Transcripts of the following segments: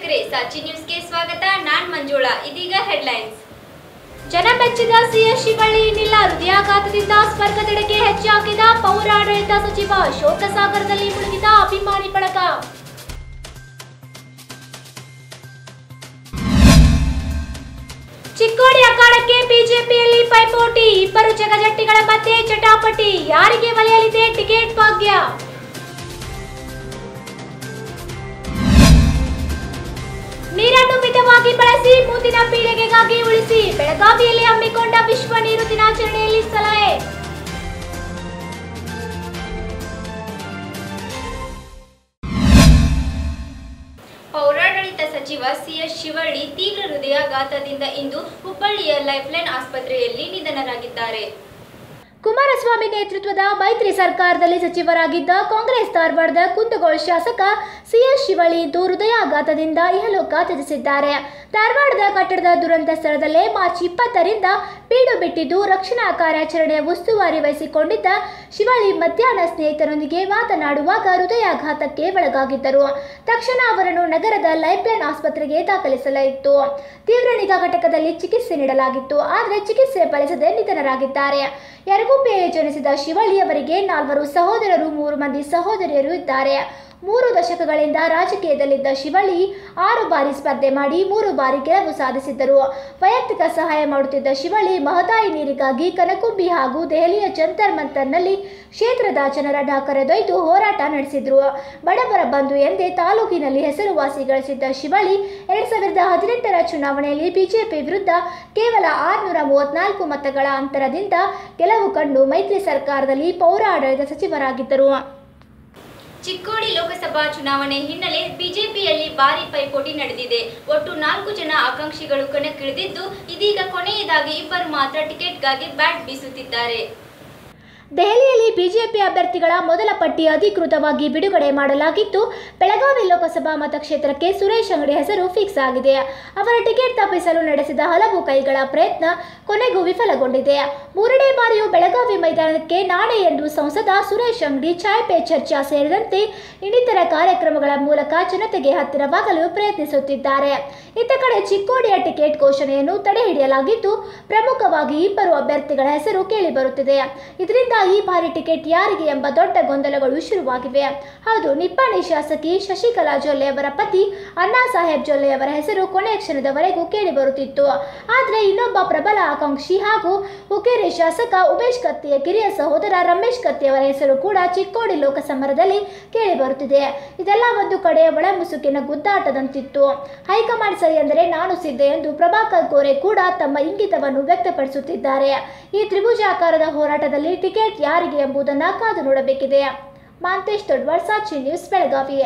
ವೀಕ್ಷಕರೇ ಸಾಚಿ ನ್ಯೂಸ್ಗೆ ಸ್ವಾಗತ ನಾನ್ ಮಂಜುಳಾ ಇದೀಗ ಹೆಡ್ಲೈನ್ಸ್ ಜನಮೆಚ್ಚಿದ ಸಿಎಸ್ ಶಿವಳ್ಳಿ ಇನ್ನಿಲ್ಲ ಹೃದಯಾಘಾತದಿಂದ ಸ್ವರ್ಗದೆಡೆಗೆ ಹೆಜ್ಜೆ ಹಾಕಿದ ಪೌರಾಡಳಿತ ಸಚಿವ ಶೋಕಸಾಗರದಲ್ಲಿ ಮುಳುಗಿದ ಅಭಿಮಾನಿ ಬಳಗ ಚಿಕ್ಕೋಡಿ ಅಖಾಡಕ್ಕೆ ಬಿಜೆಪಿಯಲ್ಲಿ ಪೈಪೋಟಿ ಇಬ್ಬರು ಜಗಜಟ್ಟಿಗಳ ಮಧ್ಯೆ ಚಟಾಪಟಿ ಯಾರಿಗೆ ಒಲೆಯಲಿದೆ ಟಿಕೆಟ್ ಭಾಗ್ಯ ನೀರನ್ನು ಮಿತವಾಗಿ ಬಳಸಿ ಮುಂದಿನ ಪೀಳಿಗೆಗಾಗಿ ಉಳಿಸಿ ಬೆಳಗಾವಿಯಲ್ಲಿ ಹಮ್ಮಿಕೊಂಡ ವಿಶ್ವ ನೀರು ದಿನಾಚರಣೆಯಲ್ಲಿ ಸಲಹೆ ಪೌರಾಡಳಿತ ಸಚಿವ ಸಿಎಸ್ ಶಿವಳ್ಳಿ ತೀವ್ರ ಹೃದಯಾಘಾತದಿಂದ ಇಂದು ಹುಬ್ಬಳ್ಳಿಯ ಲೈಫ್ಲೈನ್ ಆಸ್ಪತ್ರೆಯಲ್ಲಿ ನಿಧನರಾಗಿದ್ದಾರೆ ಕುಮಾರಸ್ವಾಮಿ ನೇತೃತ್ವದ ಮೈತ್ರಿ ಸರ್ಕಾರದಲ್ಲಿ ಸಚಿವರಾಗಿದ್ದ ಕಾಂಗ್ರೆಸ್ ಧಾರವಾಡದ ಕುಂದಗೋಳ ಶಾಸಕ ಸಿಎಸ್ ಶಿವಳ್ಳಿ ಇಂದು ಹೃದಯಾಘಾತದಿಂದ ಇಹಲೋಕ ತ್ಯಜಿಸಿದ್ದಾರೆ ಧಾರವಾಡದ ಕಟ್ಟಡದ ದುರಂತ ಸ್ಥಳದಲ್ಲೇ ಮಾರ್ಚ್ ಇಪ್ಪತ್ತರಿಂದ ಬೀಡು ಬಿಟ್ಟಿದ್ದು ರಕ್ಷಣಾ ಕಾರ್ಯಾಚರಣೆಯ ಉಸ್ತುವಾರಿ ವಹಿಸಿಕೊಂಡಿದ್ದ ಶಿವಳ್ಳಿ ಮಧ್ಯಾಹ್ನ ಸ್ನೇಹಿತರೊಂದಿಗೆ ಮಾತನಾಡುವಾಗ ಹೃದಯಾಘಾತಕ್ಕೆ ಒಳಗಾಗಿದ್ದರು ತಕ್ಷಣ ಅವರನ್ನು ನಗರದ ಲೈಫ್ಲೈನ್ ಆಸ್ಪತ್ರೆಗೆ ದಾಖಲಿಸಲಾಯಿತು ತೀವ್ರ ನಿಗಾ ಘಟಕದಲ್ಲಿ ಚಿಕಿತ್ಸೆ ನೀಡಲಾಗಿತ್ತು ಆದರೆ ಚಿಕಿತ್ಸೆ ಫಲಿಸದೆ ನಿಧನರಾಗಿದ್ದಾರೆ ಯರಗುಪ್ಪೆಯಲ್ಲಿ ಜನಿಸಿದ ಶಿವಳ್ಳಿ ಅವರಿಗೆ ನಾಲ್ವರು ಸಹೋದರರು ಮೂರು ಮಂದಿ ಸಹೋದರಿಯರು ಇದ್ದಾರೆ ಮೂರು ದಶಕಗಳಿಂದ ರಾಜಕೀಯದಲ್ಲಿದ್ದ ಶಿವಳ್ಳಿ ಆರು ಬಾರಿ ಸ್ಪರ್ಧೆ ಮಾಡಿ ಮೂರು ಬಾರಿ ಗೆಲುವು ಸಾಧಿಸಿದ್ದರು ವೈಯಕ್ತಿಕ ಸಹಾಯ ಮಾಡುತ್ತಿದ್ದ ಶಿವಳ್ಳಿ ಮಹದಾಯಿ ನೀರಿಗಾಗಿ ಕನಕುಂಬಿ ಹಾಗೂ ದೆಹಲಿಯ ಜಂತರ್ ಮಂತರ್ನಲ್ಲಿ ಕ್ಷೇತ್ರದ ಜನರನ್ನ ಕರೆದೊಯ್ದು ಹೋರಾಟ ನಡೆಸಿದ್ರು ಬಡವರ ಬಂಧು ಎಂದೇ ತಾಲೂಕಿನಲ್ಲಿ ಹೆಸರುವಾಸಿ ಗಳಿಸಿದ್ದ ಶಿವಳ್ಳಿ ಎರಡ್ ಸಾವಿರದ ಹದಿನೆಂಟರ ಚುನಾವಣೆಯಲ್ಲಿ ಬಿಜೆಪಿ ವಿರುದ್ಧ ಕೇವಲ ಆರುನೂರ ಮೂವತ್ನಾಲ್ಕು ಮತಗಳ ಅಂತರದಿಂದ ಗೆಲುವು ಕಂಡು ಮೈತ್ರಿ ಸರ್ಕಾರದಲ್ಲಿ ಪೌರಾಡಳಿತ ಸಚಿವರಾಗಿದ್ದರು ಚಿಕ್ಕೋಡಿ ಲೋಕಸಭಾ ಚುನಾವಣೆ ಹಿನ್ನೆಲೆ ಬಿಜೆಪಿಯಲ್ಲಿ ಭಾರಿ ಪೈಪೋಟಿ ನಡೆದಿದೆ ಒಟ್ಟು ನಾಲ್ಕು ಜನ ಆಕಾಂಕ್ಷಿಗಳು ಕಣಕ್ಕಿಳಿದಿದ್ದು ಇದೀಗ ಕೊನೆಯದಾಗಿ ಇಬ್ಬರು ಮಾತ್ರ ಟಿಕೆಟ್ಗಾಗಿ ಬ್ಯಾಟ್ ಬೀಸುತ್ತಿದ್ದಾರೆ ದೆಹಲಿಯಲ್ಲಿ ಬಿಜೆಪಿ ಅಭ್ಯರ್ಥಿಗಳ ಮೊದಲ ಪಟ್ಟಿ ಅಧಿಕೃತವಾಗಿ ಬಿಡುಗಡೆ ಮಾಡಲಾಗಿದ್ದು ಬೆಳಗಾವಿ ಲೋಕಸಭಾ ಮತಕ್ಷೇತ್ರಕ್ಕೆ ಸುರೇಶ್ ಅಂಗಡಿ ಹೆಸರು ಫಿಕ್ಸ್ ಆಗಿದೆ ಅವರ ಟಿಕೆಟ್ ತಪ್ಪಿಸಲು ನಡೆಸಿದ ಹಲವು ಕೈಗಳ ಪ್ರಯತ್ನ ಕೊನೆಗೂ ವಿಫಲಗೊಂಡಿದೆ ಮೂರನೇ ಬಾರಿಯೂ ಬೆಳಗಾವಿ ಮೈದಾನಕ್ಕೆ ನಾಳೆ ಎಂದು ಸಂಸದ ಸುರೇಶ್ ಅಂಗಡಿ ಚಾಯ್ ಪೇ ಚರ್ಚಾ ಸೇರಿದಂತೆ ಇನ್ನಿತರ ಕಾರ್ಯಕ್ರಮಗಳ ಮೂಲಕ ಜನತೆಗೆ ಹತ್ತಿರವಾಗಲು ಪ್ರಯತ್ನಿಸುತ್ತಿದ್ದಾರೆ ಇತ್ತ ಕಡೆ ಚಿಕ್ಕೋಡಿಯ ಟಿಕೆಟ್ ಘೋಷಣೆಯನ್ನು ತಡೆಹಿಡಿಯಲಾಗಿದ್ದು ಪ್ರಮುಖವಾಗಿ ಇಬ್ಬರು ಅಭ್ಯರ್ಥಿಗಳ ಹೆಸರು ಕೇಳಿಬರುತ್ತಿದೆ ಇದರಿಂದ ಈ ಬಾರಿ ಟಿಕೆಟ್ ಯಾರಿಗೆ ಎಂಬ ದೊಡ್ಡ ಗೊಂದಲಗಳು ಶುರುವಾಗಿವೆ ಹೌದು ನಿಪ್ಪಾಣಿ ಶಾಸಕಿ ಶಶಿಕಲಾ ಜೊಲ್ಲೆ ಅವರ ಪತಿ ಅಣ್ಣಾ ಸಾಹೇಬ್ ಜೊಲ್ಲೆ ಅವರ ಹೆಸರು ಕೊನೆಯ ಕ್ಷಣದವರೆಗೂ ಕೇಳಿಬರುತ್ತಿತ್ತು ಆದರೆ ಇನ್ನೊಬ್ಬ ಪ್ರಬಲ ಆಕಾಂಕ್ಷಿ ಹಾಗೂ ಹುಕ್ಕೇರಿ ಶಾಸಕ ಉಮೇಶ್ ಕತ್ತಿಯ ಕಿರಿಯ ಸಹೋದರ ರಮೇಶ್ ಕತ್ತಿ ಅವರ ಹೆಸರು ಕೂಡ ಚಿಕ್ಕೋಡಿ ಲೋಕಸಮರದಲ್ಲಿ ಕೇಳಿಬರುತ್ತಿದೆ ಇದೆಲ್ಲ ಒಂದು ಕಡೆ ಒಳಮುಸುಕಿನ ಗುದ್ದಾಟದಂತಿತ್ತು ಹೈಕಮಾಂಡ್ ಸರಿ ಎಂದರೆ ನಾನು ಸಿದ್ಧ ಎಂದು ಪ್ರಭಾಕರ್ ಕೋರೆ ಕೂಡ ತಮ್ಮ ಇಂಗಿತವನ್ನು ವ್ಯಕ್ತಪಡಿಸುತ್ತಿದ್ದಾರೆ ಈ ತ್ರಿಭುಜಾಕಾರದ ಹೋರಾಟದಲ್ಲಿ ಟಿಕೆಟ್ ಯಾರಿಗೆ ಎಂಬುದನ್ನು ಕಾದು ನೋಡಬೇಕಿದೆ ಮಾಂತೇಶ್ ದೊಡ್ವಾಡ್ ಸಾಕ್ಷಿ ನ್ಯೂಸ್ ಬೆಳಗಾವಿ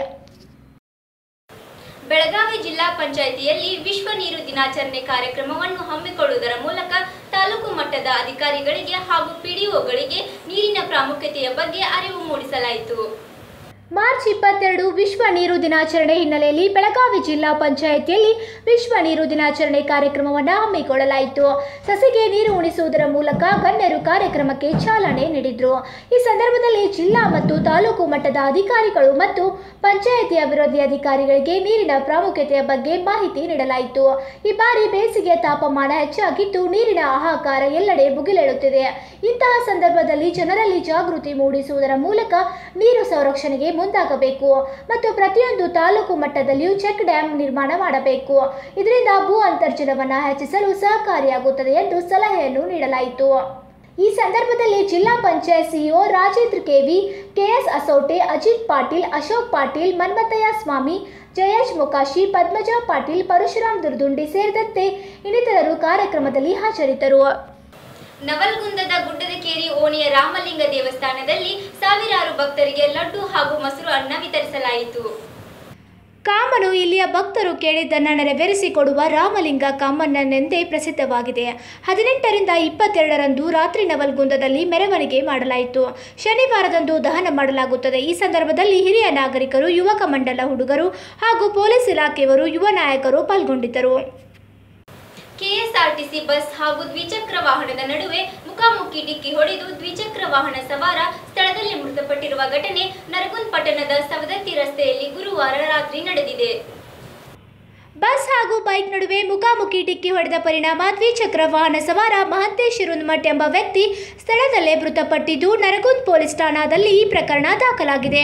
ಬೆಳಗಾವಿ ಜಿಲ್ಲಾ ಪಂಚಾಯಿತಿಯಲ್ಲಿ ವಿಶ್ವ ನೀರು ದಿನಾಚರಣೆ ಕಾರ್ಯಕ್ರಮವನ್ನು ಹಮ್ಮಿಕೊಳ್ಳುವುದರ ಮೂಲಕ ತಾಲೂಕು ಮಟ್ಟದ ಅಧಿಕಾರಿಗಳಿಗೆ ಹಾಗೂ ಪಿಡಿಒಗಳಿಗೆ ನೀರಿನ ಪ್ರಾಮುಖ್ಯತೆಯ ಬಗ್ಗೆ ಅರಿವು ಮೂಡಿಸಲಾಯಿತು ಮಾರ್ಚ್ ಇಪ್ಪತ್ತೆರಡು ವಿಶ್ವ ನೀರು ದಿನಾಚರಣೆ ಹಿನ್ನೆಲೆಯಲ್ಲಿ ಬೆಳಗಾವಿ ಜಿಲ್ಲಾ ಪಂಚಾಯಿತಿಯಲ್ಲಿ ವಿಶ್ವ ನೀರು ದಿನಾಚರಣೆ ಕಾರ್ಯಕ್ರಮವನ್ನು ಹಮ್ಮಿಕೊಳ್ಳಲಾಯಿತು ಸಸಿಗೆ ನೀರು ಉಣಿಸುವುದರ ಮೂಲಕ ಗಣ್ಯರು ಕಾರ್ಯಕ್ರಮಕ್ಕೆ ಚಾಲನೆ ನೀಡಿದ್ರು ಈ ಸಂದರ್ಭದಲ್ಲಿ ಜಿಲ್ಲಾ ಮತ್ತು ತಾಲೂಕು ಮಟ್ಟದ ಅಧಿಕಾರಿಗಳು ಮತ್ತು ಪಂಚಾಯಿತಿ ಅಭಿವೃದ್ಧಿ ಅಧಿಕಾರಿಗಳಿಗೆ ನೀರಿನ ಪ್ರಾಮುಖ್ಯತೆಯ ಬಗ್ಗೆ ಮಾಹಿತಿ ನೀಡಲಾಯಿತು ಈ ಬಾರಿ ಬೇಸಿಗೆ ತಾಪಮಾನ ಹೆಚ್ಚಾಗಿದ್ದು ನೀರಿನ ಹಾಹಾಕಾರ ಎಲ್ಲೆಡೆ ಭುಗಿಲೇಳುತ್ತಿದೆ ಇಂತಹ ಸಂದರ್ಭದಲ್ಲಿ ಜನರಲ್ಲಿ ಜಾಗೃತಿ ಮೂಡಿಸುವುದರ ಮೂಲಕ ನೀರು ಸಂರಕ್ಷಣೆಗೆ ಮುಂದಾಗಬೇಕು ಮತ್ತು ಪ್ರತಿಯೊಂದು ತಾಲೂಕು ಮಟ್ಟದಲ್ಲಿಯೂ ಚೆಕ್ ಡ್ಯಾಂ ನಿರ್ಮಾಣ ಮಾಡಬೇಕು ಇದರಿಂದ ಭೂ ಅಂತರ್ಜಲವನ್ನು ಹೆಚ್ಚಿಸಲು ಸಹಕಾರಿಯಾಗುತ್ತದೆ ಎಂದು ಸಲಹೆಯನ್ನು ನೀಡಲಾಯಿತು ಈ ಸಂದರ್ಭದಲ್ಲಿ ಜಿಲ್ಲಾ panchayat CEO Rajendra KV KS Asote Ajit Patil Ashok Patil Manmathayya Swami Jayesh Mokashi Padmaja Patil Parashuram Durdundi ಸೇರಿದಂತೆ ಇನ್ನಿತರರು ಕಾರ್ಯಕ್ರಮದಲ್ಲಿ ಹಾಜರಿದ್ದರು ನವಲ್ಗುಂದದ ಗುಡ್ಡದಕೇರಿ ಓಣಿಯ ರಾಮಲಿಂಗ ದೇವಸ್ಥಾನದಲ್ಲಿ ಸಾವಿರಾರು ಭಕ್ತರಿಗೆ ಲಡ್ಡು ಹಾಗೂ ಮೊಸರು ಅನ್ನ ವಿತರಿಸಲಾಯಿತು ಕಾಮನು ಇಲ್ಲಿಯ ಭಕ್ತರು ಕೇಳಿದ್ದನ್ನ ನೆರವೇರಿಸಿಕೊಡುವ ರಾಮಲಿಂಗ ಕಾಮಣ್ಣನೆಂದೇ ಪ್ರಸಿದ್ಧವಾಗಿದೆ ಹದಿನೆಂಟರಿಂದ ಇಪ್ಪತ್ತೆರಡರಂದು ರಾತ್ರಿ ನವಲ್ಗುಂದದಲ್ಲಿ ಮೆರವಣಿಗೆ ಮಾಡಲಾಯಿತು ಶನಿವಾರದಂದು ದಹನ ಮಾಡಲಾಗುತ್ತದೆ ಈ ಸಂದರ್ಭದಲ್ಲಿ ಹಿರಿಯ ನಾಗರಿಕರು ಯುವಕ ಮಂಡಲ ಹುಡುಗರು ಹಾಗೂ ಪೊಲೀಸ್ ಇಲಾಖೆಯವರು ಯುವ ನಾಯಕರು ಪಾಲ್ಗೊಂಡಿದ್ದರು ಕೆಎಸ್ಆರ್ಟಿಸಿ ಬಸ್ ಹಾಗೂ ದ್ವಿಚಕ್ರ ವಾಹನದ ನಡುವೆ ಮುಖಾಮುಖಿ ಡಿಕ್ಕಿ ಹೊಡೆದು ದ್ವಿಚಕ್ರ ವಾಹನ ಸವಾರ ಸ್ಥಳದಲ್ಲಿ ಮೃತಪಟ್ಟಿರುವ ಘಟನೆ ನರಗುಂದ್ ಪಟ್ಟಣದ ಸವದತ್ತಿ ರಸ್ತೆಯಲ್ಲಿ ಗುರುವಾರ ರಾತ್ರಿ ನಡೆದಿದೆ ಬಸ್ ಹಾಗೂ ಬೈಕ್ ನಡುವೆ ಮುಖಾಮುಖಿ ಡಿಕ್ಕಿ ಹೊಡೆದ ಪರಿಣಾಮ ದ್ವಿಚಕ್ರ ವಾಹನ ಸವಾರ ಮಹಂತೇಶ್ ಶಿರುನ್ಮಠ್ ಎಂಬ ವ್ಯಕ್ತಿ ಸ್ಥಳದಲ್ಲೇ ಮೃತಪಟ್ಟಿದ್ದು ನರಗುಂದ್ ಪೊಲೀಸ್ ಠಾಣಾದಲ್ಲಿ ಈ ಪ್ರಕರಣ ದಾಖಲಾಗಿದೆ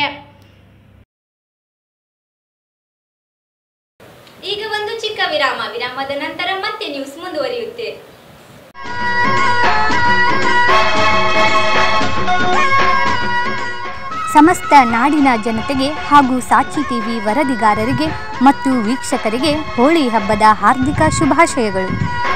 ಈಗ ಒಂದು ಚಿಕ್ಕ ವಿರಾಮ ವಿರಾಮದ ನಂತರ ಮತ್ತೆ ನ್ಯೂಸ್ ಮುಂದುವರಿಯುತ್ತೆ ಸಮಸ್ತ ನಾಡಿನ ಜನತೆಗೆ ಹಾಗೂ ಸಾಕ್ಷಿ ಟಿವಿ ವರದಿಗಾರರಿಗೆ ಮತ್ತು ವೀಕ್ಷಕರಿಗೆ ಹೋಳಿ ಹಬ್ಬದ ಹಾರ್ದಿಕ ಶುಭಾಶಯಗಳು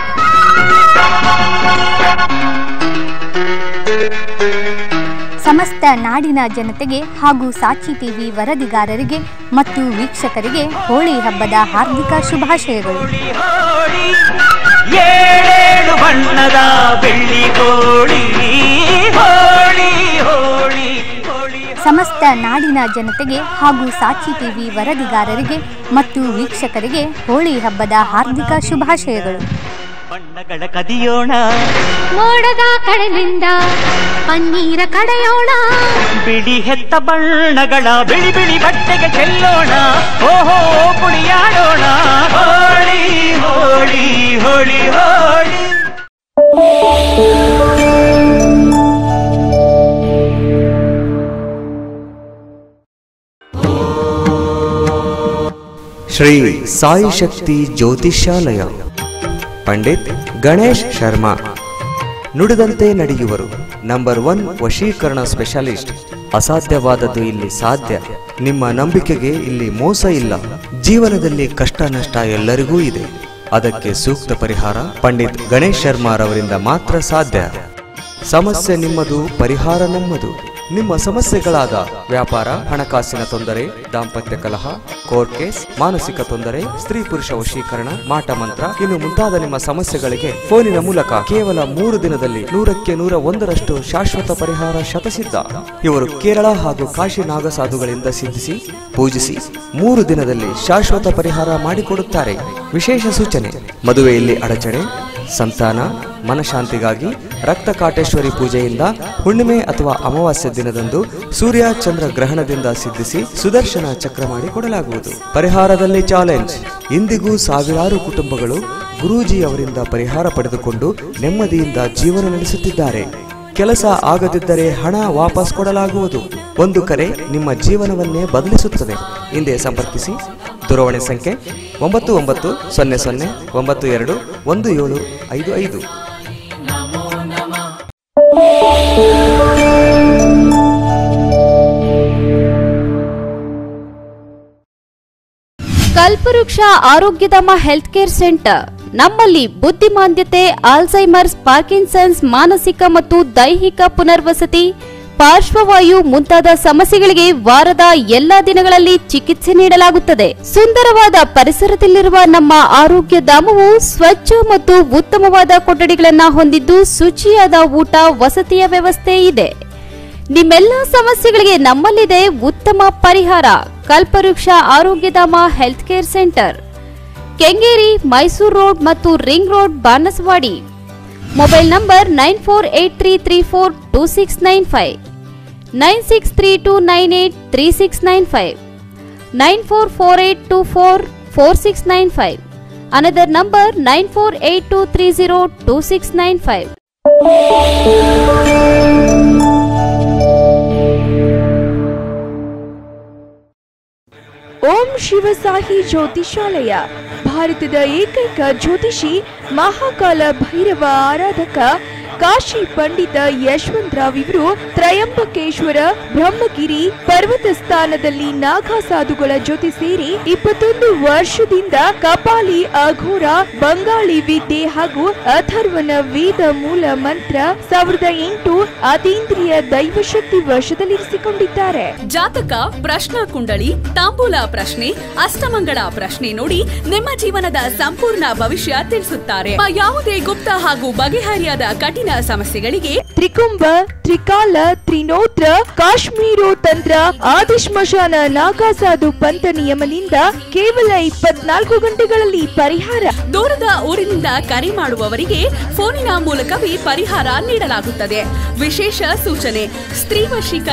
ಸಮಸ್ತ ನಾಡಿನ ಜನತೆಗೆ ಹಾಗೂ ಸಾಕ್ಷಿ ಟಿವಿ ವರದಿಗಾರರಿಗೆ ಮತ್ತು ವೀಕ್ಷಕರಿಗೆ ಹೋಳಿ ಹಬ್ಬದ ಹಾರ್ದಿಕ ಶುಭಾಶಯಗಳು ಹೋಳಿ ಏಳೇಳು ಬಣ್ಣದ ಬೆಳ್ಳಿ ಕೋಳಿ ಹೋಳಿ ಹೋಳಿ ಹೋಳಿ ಸಮಸ್ತ ನಾಡಿನ ಜನತೆಗೆ ಹಾಗೂ ಸಾಕ್ಷಿ ಟಿವಿ ವರದಿಗಾರರಿಗೆ ಮತ್ತು ವೀಕ್ಷಕರಿಗೆ ಹೋಳಿ ಹಬ್ಬದ ಹಾರ್ದಿಕ ಶುಭಾಶಯಗಳು ಬಣ್ಣಗಳ ಕದಿಯೋಣ ಮೋಡದ ಕಡಲಿಂದ ಪನ್ನೀರ ಕಡೆಯೋಣ ಬಿಳಿ ಹೆತ್ತ ಬಣ್ಣಗಳ ಬಿಳಿ ಬಿಳಿ ಬಟ್ಟೆಗೆ ಚೆಲ್ಲೋಣ ಓಹೋ ಕುಣಿಯಾಡೋಣ ಹೋಳಿ ಹೋಳಿ ಹೋಳಿ ಹೋಳಿ ಶ್ರೀ ಸಾಯಿ ಶಕ್ತಿ ಜ್ಯೋತಿಷ್ಯಾಲಯ ಪಂಡಿತ್ ಗಣೇಶ್ ಶರ್ಮಾ ನುಡಿದಂತೆ ನಡೆಯುವರು ನಂಬರ್ ಒನ್ ವಶೀಕರಣ ಸ್ಪೆಷಲಿಸ್ಟ್ ಅಸಾಧ್ಯವಾದದ್ದು ಇಲ್ಲಿ ಸಾಧ್ಯ ನಿಮ್ಮ ನಂಬಿಕೆಗೆ ಇಲ್ಲಿ ಮೋಸ ಇಲ್ಲ ಜೀವನದಲ್ಲಿ ಕಷ್ಟ ನಷ್ಟ ಎಲ್ಲರಿಗೂ ಇದೆ ಅದಕ್ಕೆ ಸೂಕ್ತ ಪರಿಹಾರ ಪಂಡಿತ್ ಗಣೇಶ್ ಶರ್ಮಾರವರಿಂದ ಮಾತ್ರ ಸಾಧ್ಯ ಸಮಸ್ಯೆ ನಿಮ್ಮದು ಪರಿಹಾರ ನಮ್ಮದು ನಿಮ್ಮ ಸಮಸ್ಯೆಗಳಾದ ವ್ಯಾಪಾರ ಹಣಕಾಸಿನ ತೊಂದರೆ ದಾಂಪತ್ಯ ಕಲಹ ಕೋರ್ಟ್ ಕೇಸ್ ಮಾನಸಿಕ ತೊಂದರೆ ಸ್ತ್ರೀ ಪುರುಷ ವಶೀಕರಣ ಮಾಟ ಮಂತ್ರ ಇನ್ನು ಮುಂತಾದ ನಿಮ್ಮ ಸಮಸ್ಯೆಗಳಿಗೆ ಫೋನಿನ ಮೂಲಕ ಕೇವಲ ಮೂರು ದಿನದಲ್ಲಿ ನೂರಕ್ಕೆ ನೂರ ಒಂದರಷ್ಟು ಶಾಶ್ವತ ಪರಿಹಾರ ಶತಸಿದ್ಧ ಇವರು ಕೇರಳ ಹಾಗೂ ಕಾಶಿ ನಾಗಸಾಧುಗಳಿಂದ ಸಿದ್ಧಿಸಿ ಪೂಜಿಸಿ ಮೂರು ದಿನದಲ್ಲಿ ಶಾಶ್ವತ ಪರಿಹಾರ ಮಾಡಿಕೊಡುತ್ತಾರೆ ವಿಶೇಷ ಸೂಚನೆ ಮದುವೆಯಲ್ಲಿ ಅಡಚಣೆ ಸಂತಾನ ಮನಶಾಂತಿಗಾಗಿ ರಕ್ತ ಕಾಟೇಶ್ವರಿ ಪೂಜೆಯಿಂದ ಹುಣ್ಣಿಮೆ ಅಥವಾ ಅಮಾವಾಸ್ಯ ದಿನದಂದು ಸೂರ್ಯ ಚಂದ್ರ ಗ್ರಹಣದಿಂದ ಸಿದ್ಧಿಸಿ ಸುದರ್ಶನ ಚಕ್ರ ಮಾಡಿ ಕೊಡಲಾಗುವುದು ಪರಿಹಾರದಲ್ಲಿ ಚಾಲೆಂಜ್ ಇಂದಿಗೂ ಸಾವಿರಾರು ಕುಟುಂಬಗಳು ಗುರೂಜಿ ಅವರಿಂದ ಪರಿಹಾರ ಪಡೆದುಕೊಂಡು ನೆಮ್ಮದಿಯಿಂದ ಜೀವನ ನಡೆಸುತ್ತಿದ್ದಾರೆ ಕೆಲಸ ಆಗದಿದ್ದರೆ ಹಣ ವಾಪಸ್ ಕೊಡಲಾಗುವುದು ಒಂದು ಕರೆ ನಿಮ್ಮ ಜೀವನವನ್ನೇ ಬದಲಿಸುತ್ತದೆ ಹಿಂದೆ ಸಂಪರ್ಕಿಸಿ ದೂರವಾಣಿ ಸಂಖ್ಯೆ ಒಂಬತ್ತು ಒಂಬತ್ತು ಸೊನ್ನೆ ಸೊನ್ನೆ ಒಂಬತ್ತು ಎರಡು ಒಂದು ಏಳು ಐದು ಐದು ಕಲ್ಪವೃಕ್ಷ ಆರೋಗ್ಯಧಾಮ ಹೆಲ್ತ್ ಕೇರ್ ಸೆಂಟರ್ ನಮ್ಮಲ್ಲಿ ಬುದ್ಧಿಮಾಂದ್ಯತೆ ಆಲ್ಝೈಮರ್ಸ್ ಪಾರ್ಕಿನ್ಸನ್ಸ್ ಮಾನಸಿಕ ಮತ್ತು ದೈಹಿಕ ಪುನರ್ವಸತಿ ಪಾರ್ಶ್ವವಾಯು ಮುಂತಾದ ಸಮಸ್ಯೆಗಳಿಗೆ ವಾರದ ಎಲ್ಲಾ ದಿನಗಳಲ್ಲಿ ಚಿಕಿತ್ಸೆ ನೀಡಲಾಗುತ್ತದೆ ಸುಂದರವಾದ ಪರಿಸರದಲ್ಲಿರುವ ನಮ್ಮ ಆರೋಗ್ಯ ಧಾಮವು ಸ್ವಚ್ಛ ಮತ್ತು ಉತ್ತಮವಾದ ಕೊಠಡಿಗಳನ್ನ ಹೊಂದಿದ್ದು ಶುಚಿಯಾದ ಊಟ ವಸತಿಯ ವ್ಯವಸ್ಥೆ ಇದೆ ನಿಮ್ಮೆಲ್ಲ ಸಮಸ್ಯೆಗಳಿಗೆ ನಮ್ಮಲ್ಲಿದೆ ಉತ್ತಮ ಪರಿಹಾರ Kalpavriksha Arogyadhama health care centre Kengeri Mysuru road ಮತ್ತು ring road Banasawadi mobile number nine four eight three three four two six nine five nine six three two nine eight three six nine five nine four four eight two four four six nine five another number nine four eight two three zero two six nine five Om Shivasahi Jyotishalaya ಭಾರತದ ಏಕೈಕ ಜ್ಯೋತಿಷಿ ಮಹಾಕಾಲ ಭೈರವ ಆರಾಧಕ ಕಾಶಿ ಪಂಡಿತ ಯಶವಂತರಾವ್ ಇವರು ತ್ರಯಂಬಕೇಶ್ವರ ಬ್ರಹ್ಮಗಿರಿ ಪರ್ವತ ಸ್ಥಾನದಲ್ಲಿ ನಾಗಾ ಸಾಧುಗಳ ಜೊತೆ ಸೇರಿ ಇಪ್ಪತ್ತೊಂದು ವರ್ಷದಿಂದ ಕಪಾಲಿ ಅಘೋರ ಬಂಗಾಳಿ ವಿದ್ಯೆ ಹಾಗೂ ಅಥರ್ವನ ವೇದ ಮೂಲ ಮಂತ್ರ ಸಾವಿರದ ಎಂಟು ಅತೀಂದ್ರಿಯ ದೈವಶಕ್ತಿ ವಶದಲ್ಲಿರಿಸಿಕೊಂಡಿದ್ದಾರೆ ಜಾತಕ ಪ್ರಶ್ನಾ ಕುಂಡಳಿ ತಾಂಬೂಲ ಪ್ರಶ್ನೆ ಅಷ್ಟಮಂಗಳ ಪ್ರಶ್ನೆ ನೋಡಿ ನಿಮ್ಮ ಜೀವನದ ಸಂಪೂರ್ಣ ಭವಿಷ್ಯ ತಿಳಿಸುತ್ತಾರೆ ಆ ಯಾವುದೇ ಗುಪ್ತ ಹಾಗೂ ಬಗೆಹರಿಯಾದ ಕಠಿಣ ಸಮಸ್ಯೆಗಳಿಗೆ ತ್ರಿಕುಂಭ ತ್ರಿಕಾಲ ತ್ರಿನೋತ್ರ ಕಾಶ್ಮೀರೋ ತಂತ್ರ ಆದಿಶ್ಮಶಾನ ನಾಗಾಸಾಧು ಪಂಥ ನಿಯಮದಿಂದ ಕೇವಲ ಇಪ್ಪತ್ನಾಲ್ಕು ಗಂಟೆಗಳಲ್ಲಿ ಪರಿಹಾರ ದೂರದ ಊರಿನಿಂದ ಕರೆ ಮಾಡುವವರಿಗೆ ಫೋನಿನ ಮೂಲಕವೇ ಪರಿಹಾರ ನೀಡಲಾಗುತ್ತದೆ ವಿಶೇಷ ಸೂಚನೆ ಸ್ತ್ರೀ ವಶೀಕರಣ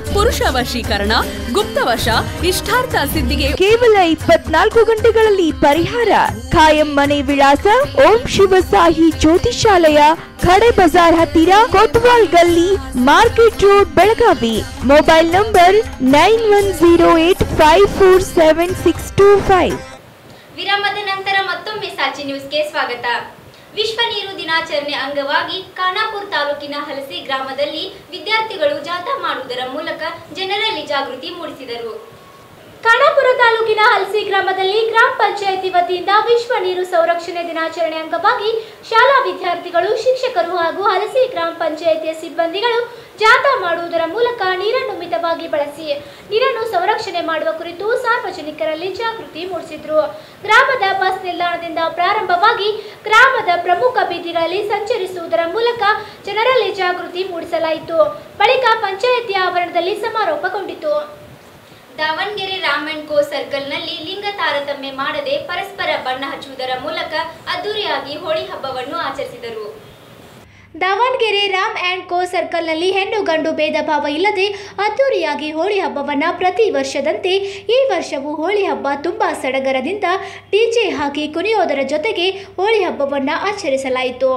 ಪುರುಷ ವಶೀಕರಣ ಗುಪ್ತವಶ ಇಷ್ಟಾರ್ಥ ಸಿದ್ಧಿಗೆ ಕೇವಲ ಇಪ್ಪತ್ನಾಲ್ಕು ಗಂಟೆಗಳಲ್ಲಿ ಪರಿಹಾರ ಖಾಯಂ ಮನೆ ವಿಳಾಸ ಓಂ ಶಿವಸಾಹಿ ಜ್ಯೋತಿಷಾಲಯ ಖಡೆ ಬಜಾರ್ ಹತ್ತಿರ Kotwal Galli market road Belagavi mobile number nine one zero eight five four seven six two five ವಿರಾಮದ ನಂತರ ಮತ್ತೊಮ್ಮೆ ಸಾಚಿ ನ್ಯೂಸ್ಗೆ ಸ್ವಾಗತ ವಿಶ್ವ ನೀರು ದಿನಾಚರಣೆ ಅಂಗವಾಗಿ ಖಾನಾಪುರ ತಾಲೂಕಿನ ಹಲಸಿ ಗ್ರಾಮದಲ್ಲಿ ವಿದ್ಯಾರ್ಥಿಗಳು ಜಾಥಾ ಮಾಡುವುದರ ಮೂಲಕ ಜನರಲ್ಲಿ ಜಾಗೃತಿ ಮೂಡಿಸಿದರು ಖಾನಾಪುರ ತಾಲೂಕಿನ ಹಲಸಿ ಗ್ರಾಮದಲ್ಲಿ ಗ್ರಾಮ ಪಂಚಾಯಿತಿ ವತಿಯಿಂದ ವಿಶ್ವ ನೀರು ಸಂರಕ್ಷಣೆ ದಿನಾಚರಣೆ ಅಂಗವಾಗಿ ಶಾಲಾ ವಿದ್ಯಾರ್ಥಿಗಳು ಶಿಕ್ಷಕರು ಹಾಗೂ ಹಲಸಿ ಗ್ರಾಮ ಪಂಚಾಯಿತಿಯ ಸಿಬ್ಬಂದಿಗಳು ಜಾಥಾ ಮಾಡುವುದರ ಮೂಲಕ ನೀರನ್ನು ಮಿತವಾಗಿ ಬಳಸಿ ನೀರನ್ನು ಸಂರಕ್ಷಣೆ ಮಾಡುವ ಕುರಿತು ಸಾರ್ವಜನಿಕರಲ್ಲಿ ಜಾಗೃತಿ ಮೂಡಿಸಿದ್ರು ಗ್ರಾಮದ ಬಸ್ ನಿಲ್ದಾಣದಿಂದ ಪ್ರಾರಂಭವಾಗಿ ಗ್ರಾಮದ ಪ್ರಮುಖ ಬೀದಿಗಳಲ್ಲಿ ಸಂಚರಿಸುವುದರ ಮೂಲಕ ಜನರಲ್ಲಿ ಜಾಗೃತಿ ಮೂಡಿಸಲಾಯಿತು ಬಳಿಕ ಪಂಚಾಯಿತಿಯ ಆವರಣದಲ್ಲಿ ಸಮಾರೋಪಗೊಂಡಿತು ದಾವಣಗೆರೆ ರಾಮ್ ಅಂಡ್ ಕೋ ಸರ್ಕಲ್ನಲ್ಲಿ ಲಿಂಗ ತಾರತಮ್ಯ ಮಾಡದೆ ಪರಸ್ಪರ ಬಣ್ಣ ಹಚ್ಚುವುದರ ಮೂಲಕ ಅದ್ದೂರಿಯಾಗಿ ಹೋಳಿ ಹಬ್ಬವನ್ನು ಆಚರಿಸಿದರು ದಾವಣಗೆರೆ ರಾಮ್ ಆ್ಯಂಡ್ ಕೋ ಸರ್ಕಲ್ನಲ್ಲಿ ಹೆಣ್ಣು ಗಂಡು ಭೇದ ಭಾವ ಇಲ್ಲದೆ ಅದ್ದೂರಿಯಾಗಿ ಹೋಳಿ ಹಬ್ಬವನ್ನು ಪ್ರತಿ ವರ್ಷದಂತೆ ಈ ವರ್ಷವೂ ಹೋಳಿ ಹಬ್ಬ ತುಂಬ ಸಡಗರದಿಂದ ಡಿಜೆ ಹಾಕಿ ಕುಣಿಯೋದರ ಜೊತೆಗೆ ಹೋಳಿ ಹಬ್ಬವನ್ನು ಆಚರಿಸಲಾಯಿತು